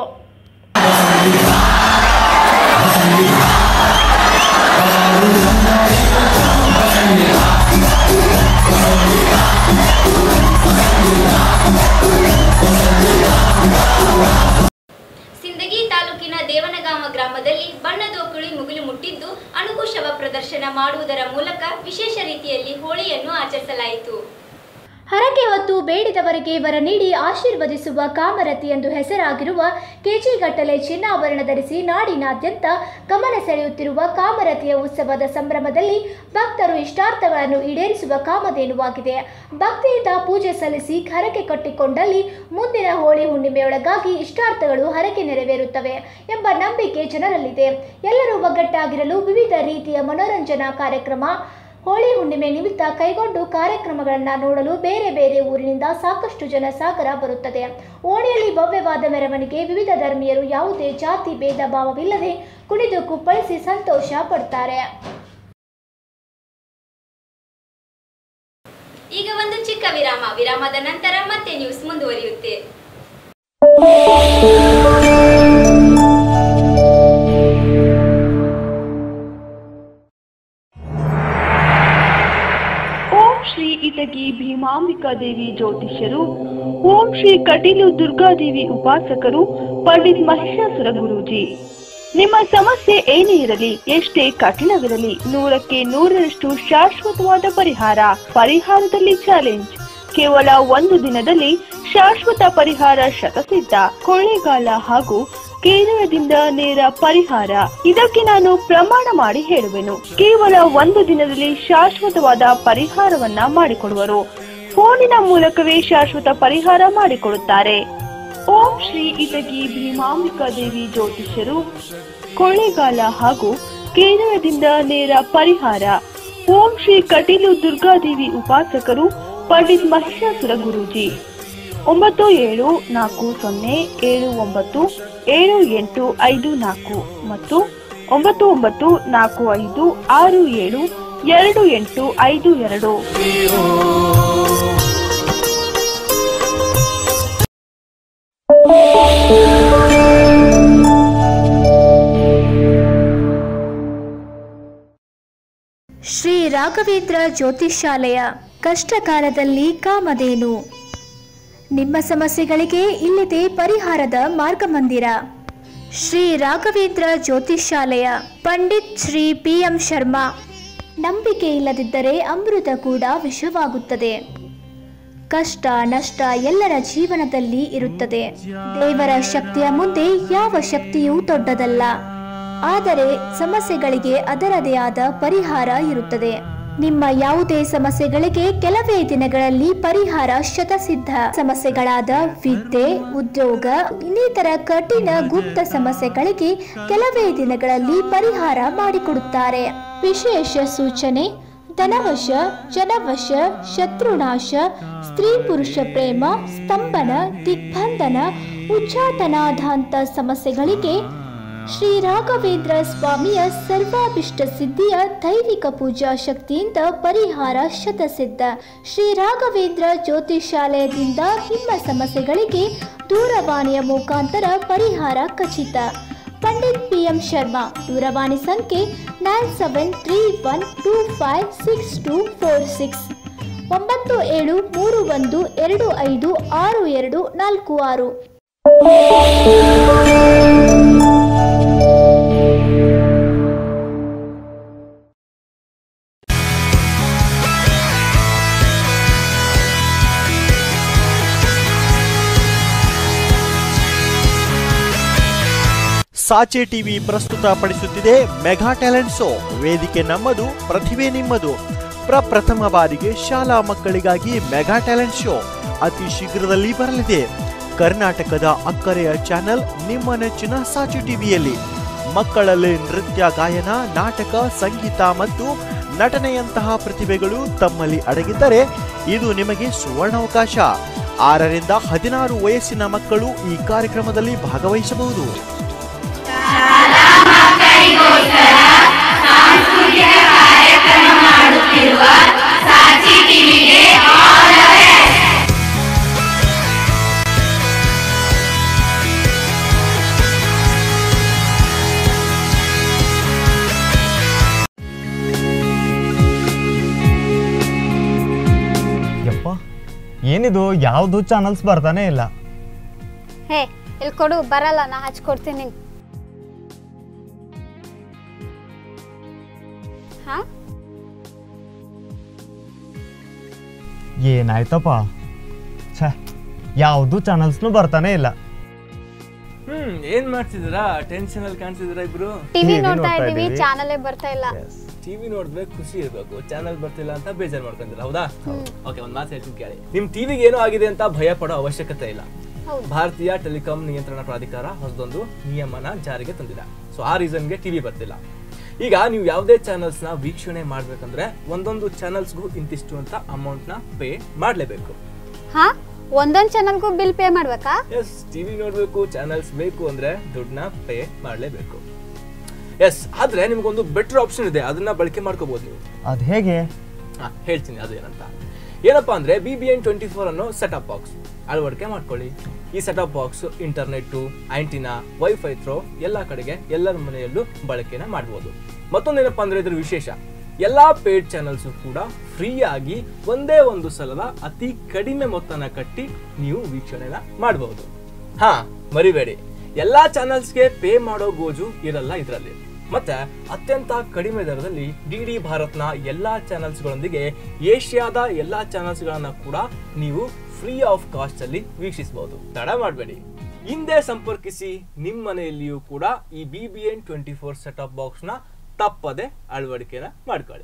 ಸಿಂದಗಿ ತಾಲೂಕಿನ ದೇವನಗಾಮ ಗ್ರಾಮದಲ್ಲಿ ಬಣ್ಣದೋಕುಳಿ ಮುಗಿಲು ಮುಟ್ಟಿದ್ದು ಅಣುಕು ಪ್ರದರ್ಶನ ಮಾಡುವುದರ ಮೂಲಕ ವಿಶೇಷ ರೀತಿಯಲ್ಲಿ ಹೋಳಿಯನ್ನು ಆಚರಿಸಲಾಯಿತು ಹರಕೆ ಹೊತ್ತು ಬೇಡಿದವರಿಗೆ ವರ ನೀಡಿ ಆಶೀರ್ವದಿಸುವ ಕಾಮರತಿ ಎಂದು ಹೆಸರಾಗಿರುವ ಕೆಜಿಗಟ್ಟಲೆ ಚಿನ್ನಾಭರಣ ಧರಿಸಿ ನಾಡಿನಾದ್ಯಂತ ಗಮನ ಸೆಳೆಯುತ್ತಿರುವ ಕಾಮರತಿಯ ಉತ್ಸವದ ಸಂಭ್ರಮದಲ್ಲಿ ಭಕ್ತರು ಇಷ್ಟಾರ್ಥಗಳನ್ನು ಈಡೇರಿಸುವ ಕಾಮಧೇನುವಾಗಿದೆ ಭಕ್ತಿಯಿಂದ ಪೂಜೆ ಸಲ್ಲಿಸಿ ಹರಕೆ ಕಟ್ಟಿಕೊಂಡಲ್ಲಿ ಮುಂದಿನ ಹೋಳಿ ಹುಣ್ಣಿಮೆಯೊಳಗಾಗಿ ಇಷ್ಟಾರ್ಥಗಳು ಹರಕೆ ನೆರವೇರುತ್ತವೆ ಎಂಬ ನಂಬಿಕೆ ಜನರಲ್ಲಿದೆ ಎಲ್ಲರೂ ಒಗ್ಗಟ್ಟಾಗಿರಲು ವಿವಿಧ ರೀತಿಯ ಮನೋರಂಜನಾ ಕಾರ್ಯಕ್ರಮ ಹೋಳಿ ಹುಣ್ಣಿಮೆ ನಿಮಿತ್ತ ಕೈಗೊಂಡು ಕಾರ್ಯಕ್ರಮಗಳನ್ನು ನೋಡಲು ಬೇರೆ ಬೇರೆ ಊರಿನಿಂದ ಸಾಕಷ್ಟು ಜನ ಸಾಗರ ಬರುತ್ತದೆ ಓಣಿಯಲ್ಲಿ ಭವ್ಯವಾದ ಮೆರವಣಿಗೆ ವಿವಿಧ ಧರ್ಮೀಯರು ಯಾವುದೇ ಜಾತಿ ಭೇದ ಭಾವವಿಲ್ಲದೆ ಕುಣಿದು ಕುಪ್ಪಳಿಸಿ ಸಂತೋಷ ಪಡ್ತಾರೆ ಈಗ ಒಂದು ಚಿಕ್ಕ ವಿರಾಮ ವಿರಾಮದ ನಂತರ ಮತ್ತೆ ನ್ಯೂಸ್ ಮುಂದುವರಿಯುತ್ತೆ ಓಂ ಶ್ರೀ ಇಟಗಿ ಭೀಮಾಂಬಿಕಾ ದೇವಿ ಜ್ಯೋತಿಷ್ಯರು ಓಂ ಶ್ರೀ ಕಟೀಲು ದುರ್ಗಾದೇವಿ ಉಪಾಸಕರು ಪಂಡಿತ್ ಮಹಿಷಾಸುರ ಗುರೂಜಿ ನಿಮ್ಮ ಸಮಸ್ಯೆ ಏನೇ ಇರಲಿ ಎಷ್ಟೇ ಕಠಿಣವಿರಲಿ ನೂರಕ್ಕೆ ನೂರರಷ್ಟು ಶಾಶ್ವತವಾದ ಪರಿಹಾರ ಪರಿಹಾರದಲ್ಲಿ ಚಾಲೆಂಜ್ ಕೇವಲ ಒಂದು ದಿನದಲ್ಲಿ ಶಾಶ್ವತ ಪರಿಹಾರ ಶತಸಿದ್ಧ ಕೊಳ್ಳೇಗಾಲ ಹಾಗೂ ಕೇರಳದಿಂದ ನೇರ ಪರಿಹಾರ ಇದಕ್ಕೆ ನಾನು ಪ್ರಮಾಣ ಮಾಡಿ ಹೇಳುವೆನು ಕೇವಲ ಒಂದು ದಿನದಲ್ಲಿ ಶಾಶ್ವತವಾದ ಪರಿಹಾರವನ್ನ ಮಾಡಿಕೊಡುವರು ಫೋನಿನ ಮೂಲಕವೇ ಶಾಶ್ವತ ಪರಿಹಾರ ಮಾಡಿಕೊಡುತ್ತಾರೆ ಓಂ ಶ್ರೀ ಇಟಗಿ ಭೀಮಾಂಬಿಕಾ ದೇವಿ ಜ್ಯೋತಿಷ್ಯರು ಕೊಳ್ಳೇಗಾಲ ಹಾಗೂ ಕೇರಳದಿಂದ ನೇರ ಪರಿಹಾರ ಓಂ ಶ್ರೀ ಕಟೀಲು ದುರ್ಗಾದೇವಿ ಉಪಾಸಕರು ಪಂಡಿತ್ ಮಹಿಷಾಸುರ ಗುರೂಜಿ ಒಂಬತ್ತು ಏಳು ನಾಲ್ಕು ಸೊನ್ನೆ ಏಳು ಒಂಬತ್ತು ಏಳು ಎಂಟು ಐದು ನಾಲ್ಕು ಮತ್ತು ಒಂಬತ್ತು ಒಂಬತ್ತು ನಾಲ್ಕು ಐದು ಆರು ಏಳು ಎರಡು ಎಂಟು ಐದು ಎರಡು ಶ್ರೀ ರಾಘವೇಂದ್ರ ಜ್ಯೋತಿಷಾಲಯ ಕಷ್ಟಕಾಲದಲ್ಲಿ ಕಾಮಧೇನು ನಿಮ್ಮ ಸಮಸ್ಯೆಗಳಿಗೆ ಇಲ್ಲಿದೆ ಪರಿಹಾರದ ಮಾರ್ಗಮಂದಿರ ಶ್ರೀ ರಾಘವೇಂದ್ರ ಜ್ಯೋತಿಷಾಲಯ ಪಂಡಿತ್ ಶ್ರೀ ಪಿ ಎಂ ಶರ್ಮಾ ನಂಬಿಕೆ ಇಲ್ಲದಿದ್ದರೆ ಅಮೃತ ಕೂಡ ವಿಷವಾಗುತ್ತದೆ ಕಷ್ಟ ನಷ್ಟ ಎಲ್ಲರ ಜೀವನದಲ್ಲಿ ಇರುತ್ತದೆ ದೇವರ ಶಕ್ತಿಯ ಮುಂದೆ ಯಾವ ಶಕ್ತಿಯೂ ದೊಡ್ಡದಲ್ಲ ಆದರೆ ಸಮಸ್ಯೆಗಳಿಗೆ ಅದರದೇ ಆದ ಪರಿಹಾರ ಇರುತ್ತದೆ ನಿಮ್ಮ ಯಾವುದೇ ಸಮಸ್ಯೆಗಳಿಗೆ ಕೆಲವೇ ದಿನಗಳಲ್ಲಿ ಪರಿಹಾರ ಶತಸಿದ್ಧ ಸಮಸ್ಯೆಗಳಾದ ವಿದ್ಯೆ ಉದ್ಯೋಗ ಇನ್ನಿತರ ಕಠಿಣ ಗುಪ್ತ ಸಮಸ್ಯೆಗಳಿಗೆ ಕೆಲವೇ ದಿನಗಳಲ್ಲಿ ಪರಿಹಾರ ಮಾಡಿಕೊಡುತ್ತಾರೆ ವಿಶೇಷ ಸೂಚನೆ ಧನವಶ ಜನವಶ ಶತ್ರುನಾಶ ಸ್ತ್ರೀ ಪುರುಷ ಪ್ರೇಮ ಸ್ತಂಭನ ದಿಗ್ಬಂಧನ ಉಚ್ಚಾಟನಾಧಾಂತ ಸಮಸ್ಯೆಗಳಿಗೆ ಶ್ರೀ ರಾಘವೇಂದ್ರ ಸ್ವಾಮಿಯ ಸರ್ವಾಭಿಷ್ಟ ಸಿದ್ಧಿಯ ದೈವಿಕ ಪೂಜಾ ಶಕ್ತಿಯಿಂದ ಪರಿಹಾರ ಶತಸಿದ್ಧ ಶ್ರೀ ರಾಘವೇಂದ್ರ ಜ್ಯೋತಿಷಾಲಯದಿಂದ ನಿಮ್ಮ ಸಮಸ್ಯೆಗಳಿಗೆ ದೂರವಾಣಿಯ ಮುಖಾಂತರ ಪರಿಹಾರ ಖಚಿತ ಪಂಡಿತ್ ಪಿ ಎಂ ಶರ್ಮಾ ದೂರವಾಣಿ ಸಂಖ್ಯೆ nine seven three one two five six two four six ಒಂಬತ್ತು ಏಳು ಮೂರು ಒಂದು ಎರಡು ಐದು ಆರು ಎರಡು ನಾಲ್ಕು ಆರು ಸಾಚೆ ಟಿವಿ ಪ್ರಸ್ತುತಪಡಿಸುತ್ತಿದೆ ಮೆಗಾ ಟ್ಯಾಲೆಂಟ್ ಶೋ ವೇದಿಕೆ ನಮ್ಮದು ಪ್ರತಿಭೆ ನಿಮ್ಮದು ಪ್ರಪ್ರಥಮ ಬಾರಿಗೆ ಶಾಲಾ ಮಕ್ಕಳಿಗಾಗಿ ಮೆಗಾ ಟ್ಯಾಲೆಂಟ್ ಶೋ ಅತಿ ಶೀಘ್ರದಲ್ಲಿ ಬರಲಿದೆ ಕರ್ನಾಟಕದ ಅಕ್ಕರೆಯ ಚಾನೆಲ್ ನಿಮ್ಮ ನೆಚ್ಚಿನ ಸಾಚೆ ಟಿವಿಯಲ್ಲಿ ಮಕ್ಕಳಲ್ಲಿ ನೃತ್ಯ ಗಾಯನ ನಾಟಕ ಸಂಗೀತ ಮತ್ತು ನಟನೆಯಂತಹ ಪ್ರತಿಭೆಗಳು ತಮ್ಮಲ್ಲಿ ಅಡಗಿದ್ದರೆ ಇದು ನಿಮಗೆ ಸುವರ್ಣಾವಕಾಶ ಆರರಿಂದ ಹದಿನಾರು ವಯಸ್ಸಿನ ಮಕ್ಕಳು ಈ ಕಾರ್ಯಕ್ರಮದಲ್ಲಿ ಭಾಗವಹಿಸಬಹುದು ಯಪ್ಪ ಏನಿದು ಯಾವುದು ಚಾನಲ್ಸ್ ಬರ್ತಾನೆ ಇಲ್ಲ ಹೇ ಇಲ್ಲಿ ಕೊಡು ಬರಲ್ಲ ನಾ ಹಚ್ಕೊಡ್ತೀನಿ ಹಾ ಏನಾಯ್ತಪ್ಪ ಛೇ ಯಾವುದು ಚಾನಲ್ಸ್ನು ಬರ್ತಾನೆ ಇಲ್ಲ ಹ್ಮ್ ಏನ್ ಮಾಡ್ತಿದ್ದೀರಾ ಟೆನ್ಷನ್ ಅಲ್ಲಿ ಕಾಣಿಸಿದಿರಾ ಇಬ್ರು ಟಿವಿ TV ನೋಡ್ತಾ ನೋಡ್ತಾ ಇದೀವಿ ಇದೀವಿ. ಚಾನಲೇ ಬರ್ತಾ ಇಲ್ಲ ಟಿವಿ ನೋಡ್ಬೇಕು ಖುಷಿ ಇರ್ಬೇಕು ಚಾನಲ್ ಬರ್ತಿಲ್ಲ ಅಂತ ಬೇಜಾರ್ ಮಾಡ್ಕೊಂತೀರಾ ಹೌದಾ ಓಕೆ ಒಂದ್ ಮಾತು ಹೇಳ್ತೀನಿ ಕೇಳಿ ನಿಮ್ ಟಿವಿಗೆ ಏನೋ ಆಗಿದೆ ಅಂತ ಭಯ ಪಡೋ ಅವಶ್ಯಕತೆ ಇಲ್ಲ ಹೌದು. ಭಾರತೀಯ ಟೆಲಿಕಾಂ ನಿಯಂತ್ರಣ ಪ್ರಾಧಿಕಾರ ಹೊಸದೊಂದು ನಿಯಮನ ಜಾರಿಗೆ ತಂದಿದೆ ಸೊ ಆ ರೀಸನ್ಗೆ ಟಿವಿ ಬರ್ತಿಲ್ಲ ಈಗ ನೀವು ಯಾವುದೇ ಚಾನಲ್ಸ್ ನ ವೀಕ್ಷಣೆ ಮಾಡ್ಬೇಕಂದ್ರೆ ಒಂದೊಂದು ಚಾನಲ್ಸ್ಗೂ ಇಂತಿಷ್ಟು ಅಂತ ಅಮೌಂಟ್ ನ ಪೇ ಮಾಡ್ಲೇಬೇಕು ಹಾ ಒಂದೊಂದ್ ಚಾನಲ್ಗೂ ಬಿಲ್ ಪೇ ಮಾಡ್ಬೇಕಾ ಎಸ್ ಟಿವಿ ನೋಡ್ಬೇಕು ಚಾನಲ್ಸ್ ಬೇಕು ಅಂದ್ರೆ ದುಡ್ಡನ್ನ ಪೇ ಮಾಡ್ಲೇಬೇಕು ಎಸ್ ಆದ್ರೆ ನಿಮ್ಗೊಂದು ಬೆಟರ್ ಆಪ್ಷನ್ ಇದೆ ಅದನ್ನ ಬಳಕೆ ಮಾಡ್ಕೋಬಹುದು ನೀವು ಅದು ಹೇಗೆ ಹಾ, ಹೇಳ್ತೀನಿ ಅದು ಏನಂತ ಏನಪ್ಪಾ ಅಂದ್ರೆ B B N twenty four ಅನ್ನೋ ಸೆಟಪ್ ಬಾಕ್ಸ್ ಅಳವಡಿಕೆ ಮಾಡ್ಕೊಳ್ಳಿ ಈ setup box internet antenna wifi through ಎಲ್ಲ ಕಡೆಗೆ ಎಲ್ಲರ ಮನೆಯಲ್ಲೂ ಬಳಕೆನ ಮಾಡ್ಬೋದು ಮತ್ತೊಂದೇನಪ್ಪಾ ಅಂದ್ರೆ ಇದ್ರ ವಿಶೇಷ ಎಲ್ಲಾ ಪೇಡ್ ಚಾನಲ್ಸ್ ಕೂಡ ಫ್ರೀ ಆಗಿ ಒಂದೇ ಒಂದು ಸಲದ ಅತಿ ಕಡಿಮೆ ಮೊತ್ತನ ಕಟ್ಟಿ ನೀವು ವೀಕ್ಷಣೆನ ಮಾಡಬಹುದು ಹಾ ಮರಿಬೇಡಿ ಎಲ್ಲಾ ಚಾನಲ್ಸ್ಗೆ ಪೇ ಮಾಡೋ ಗೋಜು ಇರಲ್ಲ ಇದರಲ್ಲಿ ಮತ್ತೆ ಅತ್ಯಂತ ಕಡಿಮೆ ದರದಲ್ಲಿ ಡಿ ಡಿ ಭಾರತ್ನ ಎಲ್ಲಾ ಚಾನಲ್ಸ್ಗಳೊಂದಿಗೆ ಏಷ್ಯಾದ ಎಲ್ಲಾ ಚಾನಲ್ಸ್ಗಳನ್ನ ಕೂಡ ನೀವು ಫ್ರೀ ಆಫ್ ಕಾಸ್ಟ್ ಅಲ್ಲಿ ವೀಕ್ಷಿಸಬಹುದು ತಡ ಮಾಡಬೇಡಿ ಹಿಂದೆ ಸಂಪರ್ಕಿಸಿ ನಿಮ್ಮ ಮನೆಯಲ್ಲಿಯೂ ಕೂಡ ಈ B B N twenty four setup box ನ ತಪ್ಪದೆ ಅಳವಡಿಕೆನ ಮಾಡ್ಕೊಳ್ಳಿ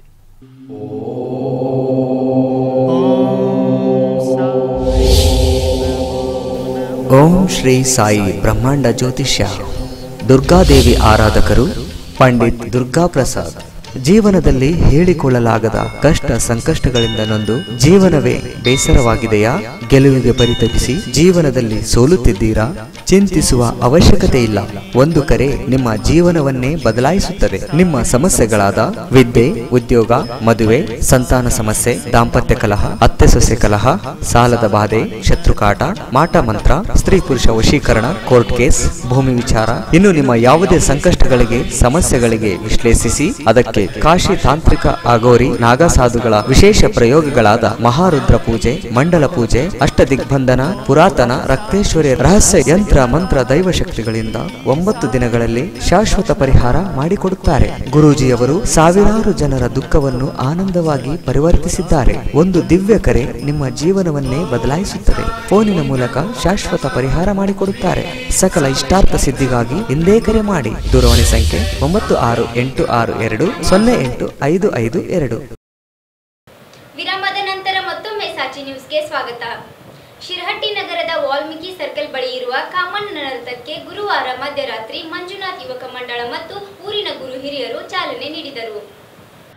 ಓಂ ಶ್ರೀ ಸಾಯಿ ಬ್ರಹ್ಮಾಂಡ ಜ್ಯೋತಿಷ್ಯ ದುರ್ಗಾದೇವಿ ಆರಾಧಕರು ಪಂಡಿತ್ ದುರ್ಗಾ ಪ್ರಸಾದ್ ಜೀವನದಲ್ಲಿ ಹೇಳಿಕೊಳ್ಳಲಾಗದ ಕಷ್ಟ ಸಂಕಷ್ಟಗಳಿಂದ ನೊಂದು ಜೀವನವೇ ಬೇಸರವಾಗಿದೆಯಾ ಗೆಲುವಿಗೆ ಪರಿತಪಿಸಿ ಜೀವನದಲ್ಲಿ ಸೋಲುತ್ತಿದ್ದೀರಾ ಚಿಂತಿಸುವ ಅವಶ್ಯಕತೆ ಇಲ್ಲ ಒಂದು ಕರೆ ನಿಮ್ಮ ಜೀವನವನ್ನೇ ಬದಲಾಯಿಸುತ್ತದೆ ನಿಮ್ಮ ಸಮಸ್ಯೆಗಳಾದ ವಿದ್ಯೆ ಉದ್ಯೋಗ ಮದುವೆ ಸಂತಾನ ಸಮಸ್ಯೆ ದಾಂಪತ್ಯ ಕಲಹ ಅತ್ತೆ ಸೊಸೆ ಕಲಹ ಸಾಲದ ಬಾಧೆ ಶತ್ರುಕಾಟ ಮಾಟ ಮಂತ್ರ ಸ್ತ್ರೀ ಪುರುಷ ವಶೀಕರಣ ಕೋರ್ಟ್ ಕೇಸ್ ಭೂಮಿ ವಿಚಾರ ಇನ್ನು ನಿಮ್ಮ ಯಾವುದೇ ಸಂಕಷ್ಟಗಳಿಗೆ ಸಮಸ್ಯೆಗಳಿಗೆ ವಿಶ್ಲೇಷಿಸಿ ಅದಕ್ಕೆ ಕಾಶಿ ತಾಂತ್ರಿಕ ಅಗೋರಿ ನಾಗಸಾಧುಗಳ ವಿಶೇಷ ಪ್ರಯೋಗಗಳಾದ ಮಹಾರುದ್ರ ಪೂಜೆ ಮಂಡಲ ಪೂಜೆ ಅಷ್ಟದಿಗ್ಬಂಧನ ಪುರಾತನ ರಕ್ತೇಶ್ವರಿ ರಹಸ್ಯ ಯಂತ್ರ ಮಂತ್ರ ದೈವ ಶಕ್ತಿಗಳಿಂದ ಒಂಬತ್ತು ದಿನಗಳಲ್ಲಿ ಶಾಶ್ವತ ಪರಿಹಾರ ಮಾಡಿಕೊಡುತ್ತಾರೆ ಗುರೂಜಿಯವರು ಸಾವಿರಾರು ಜನರ ದುಃಖವನ್ನು ಆನಂದವಾಗಿ ಪರಿವರ್ತಿಸಿದ್ದಾರೆ ಒಂದು ದಿವ್ಯ ಕರೆ ನಿಮ್ಮ ಜೀವನವನ್ನೇ ಬದಲಾಯಿಸುತ್ತದೆ ಫೋನಿನ ಮೂಲಕ ಶಾಶ್ವತ ಪರಿಹಾರ ಮಾಡಿಕೊಡುತ್ತಾರೆ ಸಕಲ ಇಷ್ಟಾರ್ಥ ಸಿದ್ಧಿಗಾಗಿ ಹಿಂದೆ ಕರೆ ಮಾಡಿ ದೂರವಾಣಿ ಸಂಖ್ಯೆ ಒಂಬತ್ತು ಆರು ಎಂಟು ಆರು ಎರಡು ಸೊನ್ನೆ ಎಂಟು ಐದು ಐದು ಎರಡು ವಿರಾಮದ ನಂತರ ಮತ್ತೊಮ್ಮೆ ಸಾಚಿ ನ್ಯೂಸ್ಗೆ ಸ್ವಾಗತ ಶಿರಹಟ್ಟಿ ನಗರದ ವಾಲ್ಮೀಕಿ ಸರ್ಕಲ್ ಬಳಿ ಇರುವ ಕಾಮಣ್ಣನ ರಥಕ್ಕೆ ಗುರುವಾರ ಮಧ್ಯರಾತ್ರಿ ಮಂಜುನಾಥ್ ಯುವಕ ಮಂಡಳ ಮತ್ತು ಊರಿನ ಗುರು ಹಿರಿಯರು ಚಾಲನೆ ನೀಡಿದರು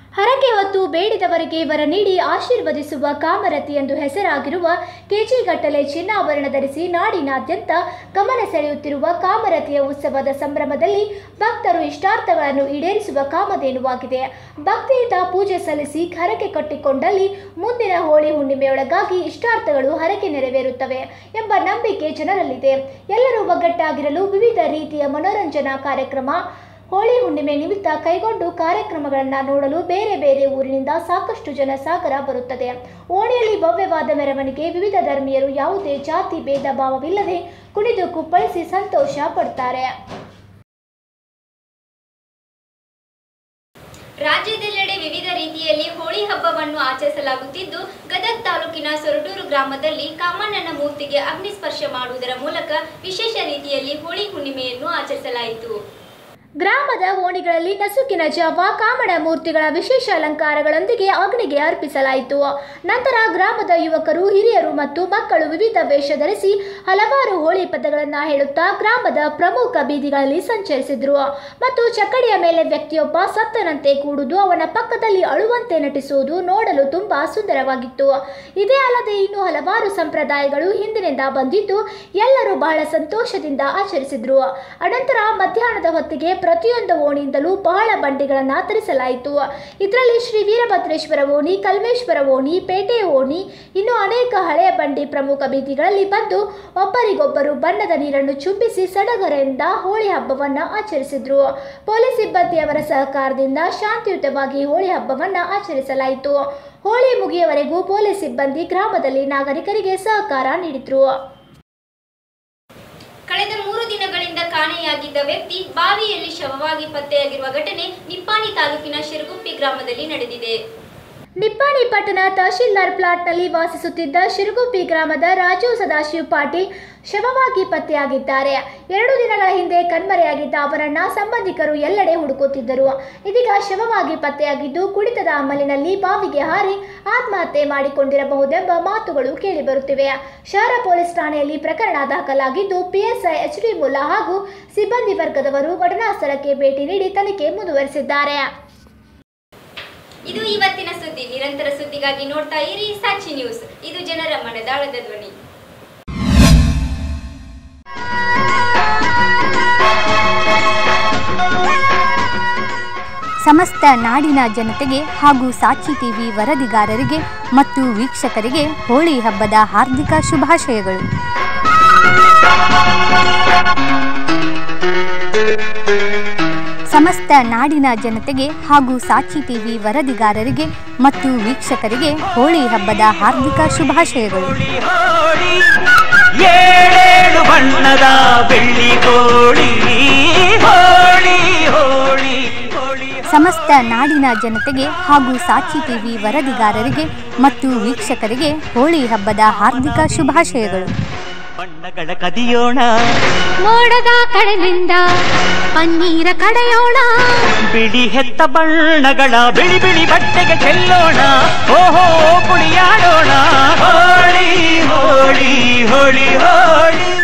ಹರಕೆ ಹೊತ್ತು ಬೇಡಿದವರಿಗೆ ವರ ನೀಡಿ ಆಶೀರ್ವದಿಸುವ ಕಾಮರತಿ ಎಂದು ಹೆಸರಾಗಿರುವ ಕೆಜಿಗಟ್ಟಲೆ ಚಿನ್ನಾಭರಣ ಧರಿಸಿ ನಾಡಿನಾದ್ಯಂತ ಗಮನ ಸೆಳೆಯುತ್ತಿರುವ ಕಾಮರತಿಯ ಉತ್ಸವದ ಸಂಭ್ರಮದಲ್ಲಿ ಭಕ್ತರು ಇಷ್ಟಾರ್ಥಗಳನ್ನು ಈಡೇರಿಸುವ ಕಾಮಧೇನುವಾಗಿದೆ ಭಕ್ತಿಯಿಂದ ಪೂಜೆ ಸಲ್ಲಿಸಿ ಹರಕೆ ಕಟ್ಟಿಕೊಂಡಲ್ಲಿ ಮುಂದಿನ ಹೋಳಿ ಹುಣ್ಣಿಮೆಯೊಳಗಾಗಿ ಇಷ್ಟಾರ್ಥಗಳು ಹರಕೆ ನೆರವೇರುತ್ತವೆ ಎಂಬ ನಂಬಿಕೆ ಜನರಲ್ಲಿದೆ ಎಲ್ಲರೂ ಒಗ್ಗಟ್ಟಾಗಿರಲು ವಿವಿಧ ರೀತಿಯ ಮನೋರಂಜನಾ ಕಾರ್ಯಕ್ರಮ ಹೋಳಿ ಹುಣ್ಣಿಮೆ ನಿಮಿತ್ತ ಕೈಗೊಂಡು ಕಾರ್ಯಕ್ರಮಗಳನ್ನು ನೋಡಲು ಬೇರೆ ಬೇರೆ ಊರಿನಿಂದ ಸಾಕಷ್ಟು ಜನ ಸಾಗರ ಬರುತ್ತದೆ ಓಣಿಯಲ್ಲಿ ಭವ್ಯವಾದ ಮೆರವಣಿಗೆ ವಿವಿಧ ಧರ್ಮೀಯರು ಯಾವುದೇ ಜಾತಿ ಭೇದ ಭಾವವಿಲ್ಲದೆ ಕುಣಿದು ಕುಪ್ಪಳಿಸಿ ಸಂತೋಷ ಪಡ್ತಾರೆ ರಾಜ್ಯದೆಲ್ಲೆಡೆ ವಿವಿಧ ರೀತಿಯಲ್ಲಿ ಹೋಳಿ ಹಬ್ಬವನ್ನು ಆಚರಿಸಲಾಗುತ್ತಿದ್ದು ಗದಗ ತಾಲೂಕಿನ ಸೊರಟೂರು ಗ್ರಾಮದಲ್ಲಿ ಕಾಮಣ್ಣನ ಮೂರ್ತಿಗೆ ಅಗ್ನಿಸ್ಪರ್ಶ ಮಾಡುವುದರ ಮೂಲಕ ವಿಶೇಷ ರೀತಿಯಲ್ಲಿ ಹೋಳಿ ಹುಣ್ಣಿಮೆಯನ್ನು ಆಚರಿಸಲಾಯಿತು ಗ್ರಾಮದ ಓಣಿಗಳಲ್ಲಿ ನಸುಕಿನ ಜಾವ ಕಾಮಣ ಮೂರ್ತಿಗಳ ವಿಶೇಷ ಅಲಂಕಾರಗಳೊಂದಿಗೆ ಅಗ್ನಿಗೆ ಅರ್ಪಿಸಲಾಯಿತು ನಂತರ ಗ್ರಾಮದ ಯುವಕರು ಹಿರಿಯರು ಮತ್ತು ಮಕ್ಕಳು ವಿವಿಧ ವೇಷ ಧರಿಸಿ ಹಲವಾರು ಹೋಳಿ ಪದಗಳನ್ನು ಹೇಳುತ್ತಾ ಗ್ರಾಮದ ಪ್ರಮುಖ ಬೀದಿಗಳಲ್ಲಿ ಸಂಚರಿಸಿದ್ರು ಮತ್ತು ಚಕ್ಕಡಿಯ ಮೇಲೆ ವ್ಯಕ್ತಿಯೊಬ್ಬ ಸತ್ತನಂತೆ ಕೂಡುವುದು ಅವನ ಪಕ್ಕದಲ್ಲಿ ಅಳುವಂತೆ ನಟಿಸುವುದು ನೋಡಲು ತುಂಬಾ ಸುಂದರವಾಗಿತ್ತು ಇದೇ ಅಲ್ಲದೆ ಇನ್ನು ಹಲವಾರು ಸಂಪ್ರದಾಯಗಳು ಹಿಂದಿನಿಂದ ಬಂದಿದ್ದು ಎಲ್ಲರೂ ಬಹಳ ಸಂತೋಷದಿಂದ ಆಚರಿಸಿದ್ರು ಅನಂತರ ಮಧ್ಯಾಹ್ನದ ಹೊತ್ತಿಗೆ ಪ್ರತಿಯೊಂದು ಓಣಿಯಿಂದಲೂ ಬಹಳ ಬಂಡಿಗಳನ್ನು ತರಿಸಲಾಯಿತು ಇದರಲ್ಲಿ ಶ್ರೀ ವೀರಭದ್ರೇಶ್ವರ ಓಣಿ ಕಲ್ಮೇಶ್ವರ ಓಣಿ ಪೇಟೆ ಓಣಿ ಇನ್ನು ಅನೇಕ ಹಳೆಯ ಬಂಡಿ ಪ್ರಮುಖ ಬೀದಿಗಳಲ್ಲಿ ಬಂದು ಒಬ್ಬರಿಗೊಬ್ಬರು ಬಣ್ಣದ ನೀರನ್ನು ಚುಂಬಿಸಿ ಸಡಗರದಿಂದ ಹೋಳಿ ಹಬ್ಬವನ್ನು ಆಚರಿಸಿದ್ರು ಪೊಲೀಸ್ ಸಿಬ್ಬಂದಿಯವರ ಸಹಕಾರದಿಂದ ಶಾಂತಿಯುತವಾಗಿ ಹೋಳಿ ಹಬ್ಬವನ್ನು ಆಚರಿಸಲಾಯಿತು ಹೋಳಿ ಮುಗಿಯವರೆಗೂ ಪೊಲೀಸ್ ಸಿಬ್ಬಂದಿ ಗ್ರಾಮದಲ್ಲಿ ನಾಗರಿಕರಿಗೆ ಸಹಕಾರ ನೀಡಿದ್ರು ಕಳೆದ ಮೂರು ದಿನಗಳಿಂದ ಕಾಣೆಯಾಗಿದ್ದ ವ್ಯಕ್ತಿ ಬಾವಿಯಲ್ಲಿ ಶವವಾಗಿ ಪತ್ತೆಯಾಗಿರುವ ಘಟನೆ ನಿಪ್ಪಾಣಿ ತಾಲೂಕಿನ ಶಿರಗುಪ್ಪಿ ಗ್ರಾಮದಲ್ಲಿ ನಡೆದಿದೆ ನಿಪ್ಪಾಣಿ ಪಟ್ಟಣ ತಹಶೀಲ್ದಾರ್ ಪ್ಲಾಟ್ನಲ್ಲಿ ವಾಸಿಸುತ್ತಿದ್ದ ಶಿರುಗುಪ್ಪಿ ಗ್ರಾಮದ ರಾಜು ಸದಾಶಿವ್ ಪಾಟೀಲ್ ಶವವಾಗಿ ಪತ್ತೆಯಾಗಿದ್ದಾರೆ ಎರಡು ದಿನಗಳ ಹಿಂದೆ ಕಣ್ಮರೆಯಾಗಿದ್ದ ಅವರನ್ನ ಸಂಬಂಧಿಕರು ಎಲ್ಲೆಡೆ ಹುಡುಕುತ್ತಿದ್ದರು ಇದೀಗ ಶವವಾಗಿ ಪತ್ತೆಯಾಗಿದ್ದು ಕುಡಿತದ ಅಮಲಿನಲ್ಲಿ ಬಾವಿಗೆ ಹಾರಿ ಆತ್ಮಹತ್ಯೆ ಮಾಡಿಕೊಂಡಿರಬಹುದೆಂಬ ಮಾತುಗಳು ಕೇಳಿಬರುತ್ತಿವೆ ಶಹರ ಪೊಲೀಸ್ ಠಾಣೆಯಲ್ಲಿ ಪ್ರಕರಣ ದಾಖಲಾಗಿದ್ದು ಪಿಎಸ್ಐ ಎಚ್ ಡಿ ಮುಲ್ಲಾ ಹಾಗೂ ಸಿಬ್ಬಂದಿ ವರ್ಗದವರು ಘಟನಾ ಸ್ಥಳಕ್ಕೆ ಭೇಟಿ ನೀಡಿ ತನಿಖೆ ಮುಂದುವರೆಸಿದ್ದಾರೆ ಇದು ಇವತ್ತಿನ ಸುದ್ದಿ ನಿರಂತರ ಸುದ್ದಿಗಾಗಿ ನೋಡ್ತಾ ಇರಿ ಸಾಕ್ಷಿ ನ್ಯೂಸ್ ಇದು ಜನರ ಮನದಾಳದ ಧ್ವನಿ ಸಮಸ್ತ ನಾಡಿನ ಜನತೆಗೆ ಹಾಗೂ ಸಾಕ್ಷಿ ಟಿವಿ ವರದಿಗಾರರಿಗೆ ಮತ್ತು ವೀಕ್ಷಕರಿಗೆ ಹೋಳಿ ಹಬ್ಬದ ಹಾರ್ದಿಕ ಶುಭಾಶಯಗಳು ಸಮಸ್ತ ನಾಡಿನ ಜನತೆಗೆ ಹಾಗೂ ಸಾಕ್ಷಿ ಟಿವಿ ವರದಿಗಾರರಿಗೆ ಮತ್ತು ವೀಕ್ಷಕರಿಗೆ ಹೋಳಿ ಹಬ್ಬದ ಹಾರ್ದಿಕ ಶುಭಾಶಯಗಳು ಏಳೇಳು ಬಣ್ಣದ ಬೆಳ್ಳಿ ಕೋಳಿ ಹೋಳಿ ಹೋಳಿ ಸಮಸ್ತ ನಾಡಿನ ಜನತೆಗೆ ಹಾಗೂ ಸಾಕ್ಷಿ ಟಿವಿ ವರದಿಗಾರರಿಗೆ ಮತ್ತು ವೀಕ್ಷಕರಿಗೆ ಹೋಳಿ ಹಬ್ಬದ ಹಾರ್ದಿಕ ಶುಭಾಶಯಗಳು ಬಣ್ಣಗಳ ಕದಿಯೋಣ ಮೋಡದ ಕಡಲಿಂದ ಪನ್ನೀರ ಕಡೆಯೋಣ ಬಿಳಿ ಹೆತ್ತ ಬಣ್ಣಗಳ ಬಿಳಿ ಬಿಳಿ ಬಟ್ಟೆಗೆ ಚೆಲ್ಲೋಣ ಓಹೋ ಕುಣಿಯಾಡೋಣ ಹೋಳಿ ಹೋಳಿ ಹೋಳಿ ಹೋಳಿ